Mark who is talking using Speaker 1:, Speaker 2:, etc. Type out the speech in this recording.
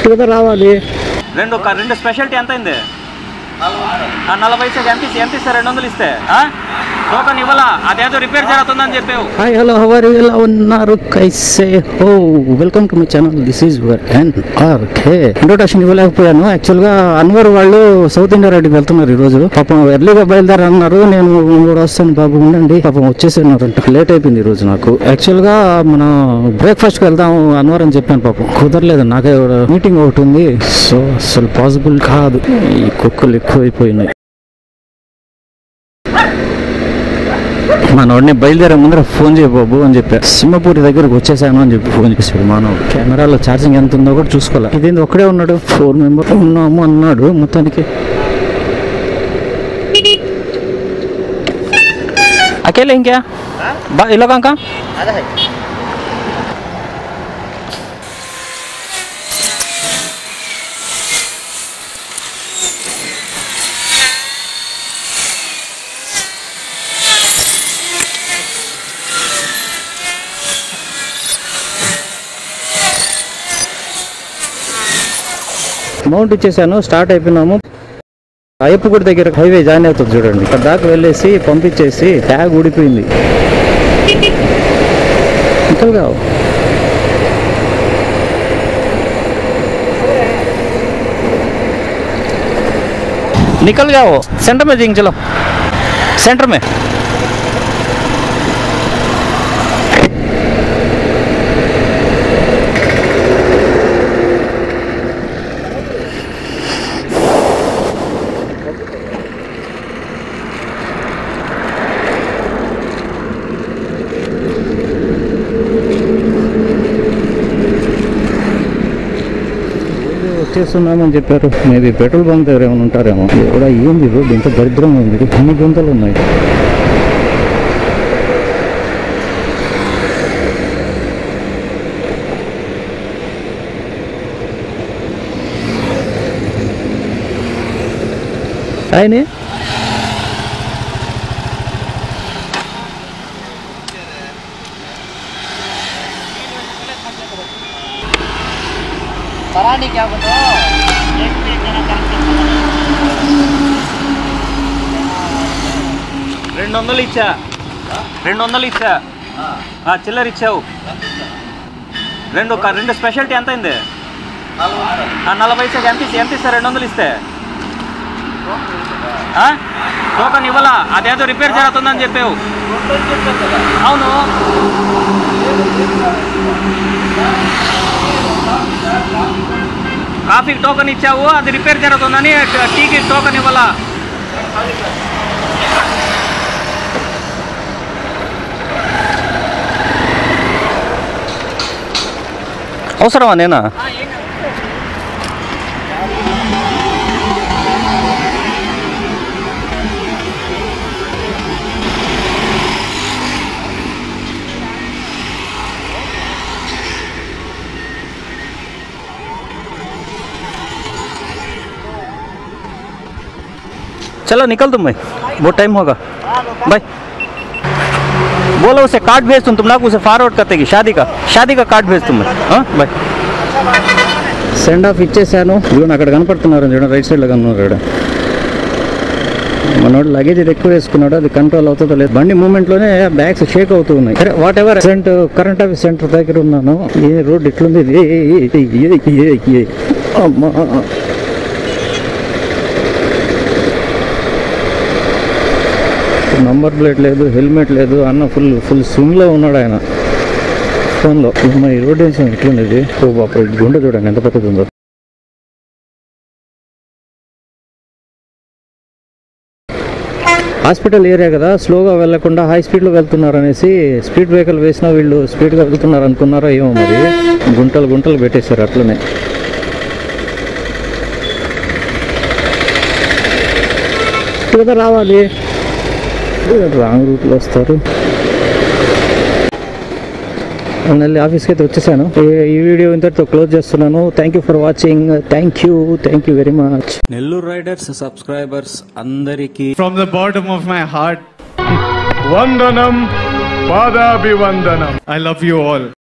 Speaker 1: కదా రావాలి
Speaker 2: రెండు ఒక రెండు స్పెషాలిటీ ఎంత అయింది ఆ, నలభై ఇస్తే ఎంత ఇస్తే ఎంత ఇస్తే రెండు వందలు ఇస్తే ఆ? టోకన్ ఇవ్వాలా అదేదో రిపేర్ జరుగుతుందని చెప్పావు
Speaker 1: హాయ్ హలో హవర్ ఎలా ఉన్నారు కైసే ఓ welcome to my channel this is your N R K introduction ఇవ్వలేకపోయాను యాక్చువల్ గా అన్వర్ వాళ్ళు సౌత్ ఇండియా రైడ్కి వెళ్తున్నారు ఈ రోజు పాపం ఎర్లీగా బయలుదేరి అన్నారు నేను కూడా వస్తాను బాబు ఉండండి పాపం వచ్చేసినారంట లేట్ అయిపోయింది ఈ రోజు నాకు యాక్చువల్ గా మనం బ్రేక్ఫాస్ట్ కి వెళ్దాం అన్వర్ అని చెప్పాను పాపం కుదరలేదు నాకే మీటింగ్ ఒకటి ఉంది సో అసలు పాసిబుల్ కాదు ఈ కుక్కలు ఎక్కువైపోయినాయి మనోడిని బయలుదేరే ముందర ఫోన్ చేయ బాబు అని చెప్పా సింహపూరి దగ్గరకు వచ్చేసాను అని చెప్పి ఫోన్ చేశాడు మానవుడు కెమెరాలో ఛార్జింగ్ ఎంత ఉందో కూడా చూసుకోవాలి ఇదేంది ఒక్కడే ఉన్నాడు ఫోర్ మెంబర్ ఉన్నాము అన్నాడు మొత్తానికి అకేలే ఇంకా బా ఇలా కాక మౌంట్ ఇచ్చేసాను స్టార్ట్ అయిపోయినాము అయ్యప్ప గుడి దగ్గర హైవే జాయిన్ అవుతుంది చూడండి ఇక్కడ దాకా వెళ్ళేసి పంపించేసి ట్యాగ్ ఊడిపోయింది ఇంకలుగా निकल गया वो सेंटर में जिंग चलो सेंटर में వచ్చేస్తున్నామని చెప్పారు మేబీ పెట్రోల్ బంక్ దగ్గర ఏమైనా ఉంటారేమో కూడా ఏంది రోడ్డు ఇంత దరిద్రంగా ఉంది అన్ని గుంతలు ఉన్నాయి ఆయనే
Speaker 2: రెండు వందలు ఇచ్చా రెండు వందలు ఇచ్చా ఆ, చిల్లర ఇచ్చావు రెండు ఒక రెండు స్పెషాలిటీ ఎంత అయింది ఆ, నలభై ఇస్తే ఎంత ఇస్తే ఎంత ఇస్తే రెండు వందలు ఇస్తే ఆ? టోకన్ ఇవ్వాలా అదేదో రిపేర్ జరుగుతుందని చెప్పావు అవును కాఫీకి టోకన్ ఇచ్చావు అది రిపేర్ జరుగుతుందని టీకి టోకన్ ఇవ్వాలా
Speaker 1: అవసరమా నేనా चलो निकल तुम भाई बहुत टाइम होगा बाय बोलो उसे कार्ड भेज तुम तुम ना उसे फॉरवर्ड करते कि शादी का शादी का कार्ड भेज तुम हाँ बाय సెండ్ ఆఫ్ ఇచ్చేసాను ఇదిగో అక్కడ కనపడుతున్నారు చూడండి రైట్ సైడ్లో కనున్నారు మనోడు లగేజ్ ఇది ఎక్కువ వేసుకున్నాడు అది కంట్రోల్ అవుతుందో లేదు బండి మూమెంట్లోనే బ్యాగ్స్ షేక్ అవుతూ ఉన్నాయి సరే వాట్ ఎవర్ సెంట్ కరెంట్ ఆఫీస్ సెంటర్ దగ్గర ఉన్నాను ఏ రోడ్ ఇట్లుంది ఇది? ఏ, ఏ, ఏ, ఏ, ఏ, ఏ. అమ్మా నంబర్ ప్లేట్ లేదు హెల్మెట్ లేదు అన్న ఫుల్ ఫుల్ స్వింగ్లో ఉన్నాడు ఆయన ఫోన్లో అమ్మ ఈ రోడ్ వేసాం ఎట్లుండేది ఓ బాపు ఈ గుండె చూడండి ఎంత పెద్దది ఉందో హాస్పిటల్ ఏరియా కదా స్లోగా వెళ్లకుండా హై స్పీడ్లో వెళ్తున్నారు అనేసి స్పీడ్ బ్రేకర్లు వేసినా వీళ్ళు స్పీడ్గా వెళ్తున్నారు అనుకున్నారో ఏమో మరి గుంటలు గుంటలు పెట్టేశారు అట్లనే కదా రావాలి రాంగ్ రూట్లో వస్తారు మళ్ళీ ఆఫీస్కి అయితే వచ్చేసాను ఈ- ఈ వీడియో ఇంతటితో క్లోజ్ చేస్తున్నాను thank you for watching thank you thank you very much
Speaker 3: Nellore riders subscribers అందరికీ
Speaker 4: from the bottom of my heart. Vandanam, Padabivandanam. I love you all.